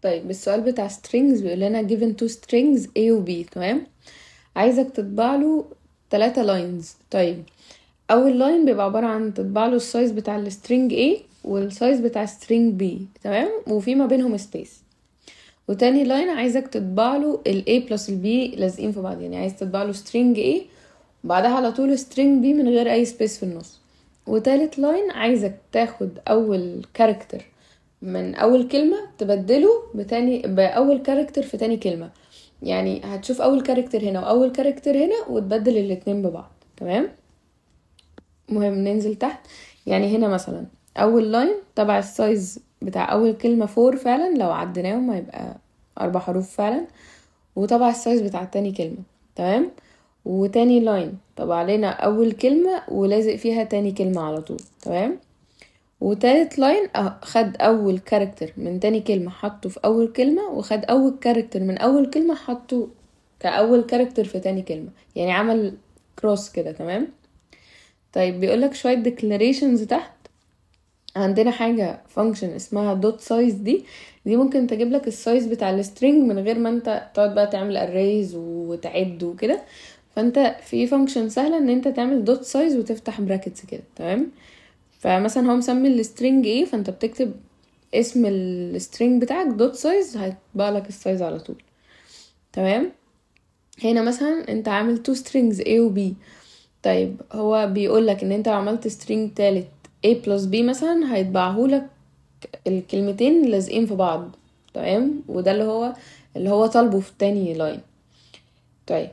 طيب السؤال بتاع strings بيقول لنا given two strings A و B تمام عايزك تطبع له تلاتة lines طيب اول لاين بيبقى عبارة عن تطبع له السايز بتاع السترينج A والسايز بتاع السترينج B تمام وفي ما بينهم سبيس وتاني لاين عايزك تطبع له ال A plus ال B لازقين في بعض يعني عايز تطبع له string A وبعدها على طول string B من غير اي سبيس في النص وتالت لاين عايزك تاخد اول كاركتر من اول كلمة تبدله بتاني باول كاركتر في تاني كلمة يعني هتشوف اول كاركتر هنا واول كاركتر هنا وتبدل الاتنين ببعض تمام مهم ننزل تحت يعني هنا مثلا اول لاين تبع السايز بتاع اول كلمة فور فعلا لو عديناهم هيبقى اربع حروف فعلا وطبع السايز بتاع تاني كلمة تمام وتاني لاين طبع علينا اول كلمة ولازق فيها تاني كلمة على طول تمام وتالت لاين خد اول كاركتر من تاني كلمة حطه في اول كلمة وخد اول كاركتر من اول كلمة حطه كاول كاركتر في تاني كلمة يعني عمل كروس كده تمام طيب بيقولك شوية declarations تحت عندنا حاجة function اسمها dot size دي دي ممكن تجيب لك السايز بتاع السترينج من غير ما انت تقعد بقى تعمل arrays وتعد وكده فانت في function سهلة ان انت تعمل dot size وتفتح brackets كده تمام فمثلا هو مسمي السترينج ايه فانت بتكتب اسم السترينج بتاعك دوت سايز هيطبع لك السايز على طول تمام هنا مثلا انت عامل تو strings A و B طيب هو بيقول لك ان انت لو عملت string تالت A plus B مثلا هيطبعهولك الكلمتين لازقين في بعض تمام وده اللي هو اللي هو طالبه في تاني لاين طيب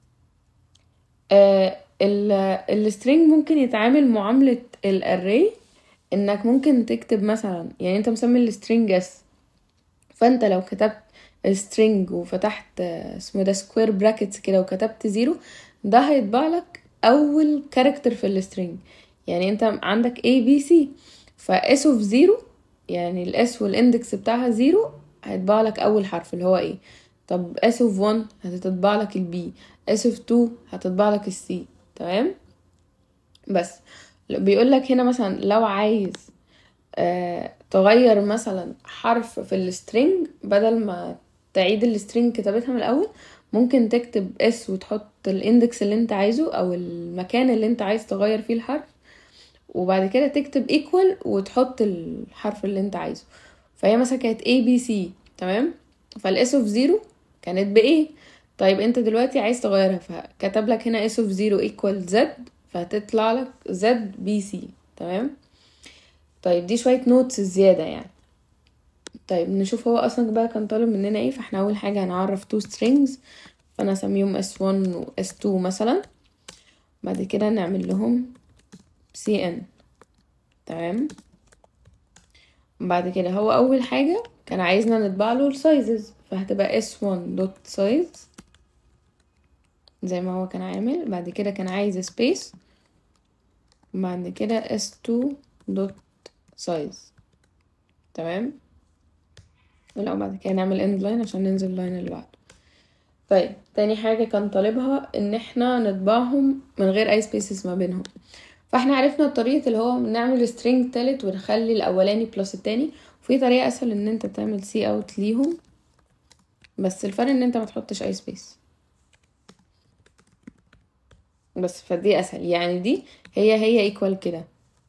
آه السترينج ممكن يتعامل معاملة الاري انك ممكن تكتب مثلا يعني انت مسمي السترينج اس فانت لو كتبت السترينج وفتحت اسمه ده سكوير براكتس كده وكتبت زيرو ده هيطبع لك اول كاركتر في السترينج يعني انت عندك A B C فاس اوف زيرو يعني الاس والاندكس بتاعها زيرو هيطبع لك اول حرف اللي هو ايه طب اس اوف 1 هتطبع لك البي اس اوف 2 هتطبع لك السي تمام بس بيقول لك هنا مثلا لو عايز آه تغير مثلا حرف في السترينج بدل ما تعيد السترينج كتابتها من الاول ممكن تكتب اس وتحط الاندكس اللي انت عايزه او المكان اللي انت عايز تغير فيه الحرف وبعد كده تكتب equal وتحط الحرف اللي انت عايزه فهي مثلا كانت A B C تمام فالاس اوف زيرو كانت ب A طيب انت دلوقتي عايز تغيرها فكتب لك هنا اس اوف زيرو equal z فهتطلع لك z b c تمام طيب دي شوية نوتس زيادة يعني طيب نشوف هو اصلا بقى كان طالب مننا ايه فاحنا اول حاجة هنعرف two strings فانا اسميهم s1 و s2 مثلا بعد كده نعمل لهم cn تمام بعد كده هو اول حاجة كان عايزنا نطبع له السايزز فهتبقى s1 dot size زي ما هو كان عامل بعد كده كان عايز سبيس بعد كده s2 dot size تمام ولو بعد كده نعمل end line عشان ننزل اللاين اللي بعده طيب تاني حاجة كان طالبها ان احنا نطبعهم من غير اي سبيسز ما بينهم فاحنا عرفنا الطريقة اللي هو نعمل string تالت ونخلي الاولاني بلس التاني وفي طريقة اسهل ان انت تعمل سي اوت ليهم بس الفرق ان انت ما تحطش اي سبيس بس فدي اسهل يعني دي هي هي ايكوال كده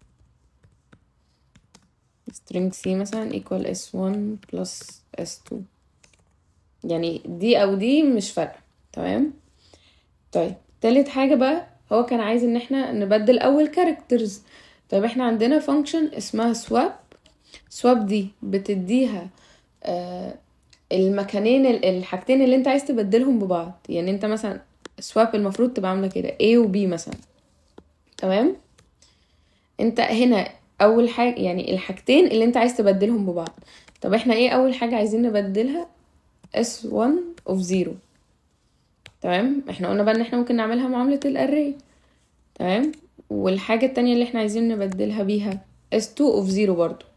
string c مثلا equal s1 plus s2 يعني دي او دي مش فارقه تمام طيب تالت حاجه بقى هو كان عايز ان احنا نبدل اول كاركترز طيب احنا عندنا فانكشن اسمها swap swap دي بتديها آه المكانين الحاجتين اللي انت عايز تبدلهم ببعض يعني انت مثلا سواب المفروض تبقى عامله كده A و B مثلا تمام انت هنا اول حاجه يعني الحاجتين اللي انت عايز تبدلهم ببعض طب احنا ايه اول حاجه عايزين نبدلها S1 of 0 تمام احنا قلنا بقى ان احنا ممكن نعملها معامله الاري تمام والحاجه التانية اللي احنا عايزين نبدلها بيها S2 of 0 برضو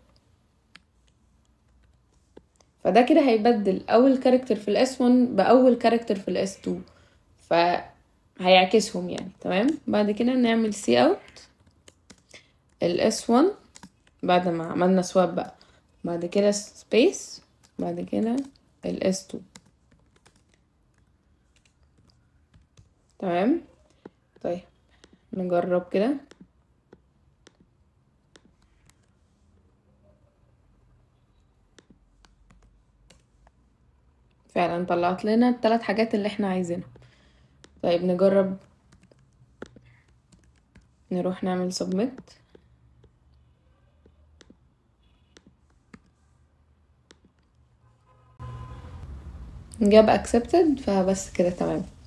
فده كده هيبدل اول كاركتر في الاس 1 باول كاركتر في الاس 2 فهيعكسهم يعني تمام بعد كده نعمل سي اوت الاس 1 بعد ما عملنا سواب بقى بعد كده سبيس بعد كده ال S2 تمام طيب نجرب كده فعلا طلعت لنا الثلاث حاجات اللي احنا عايزينها طيب نجرب نروح نعمل submit جاب accepted فبس كده تمام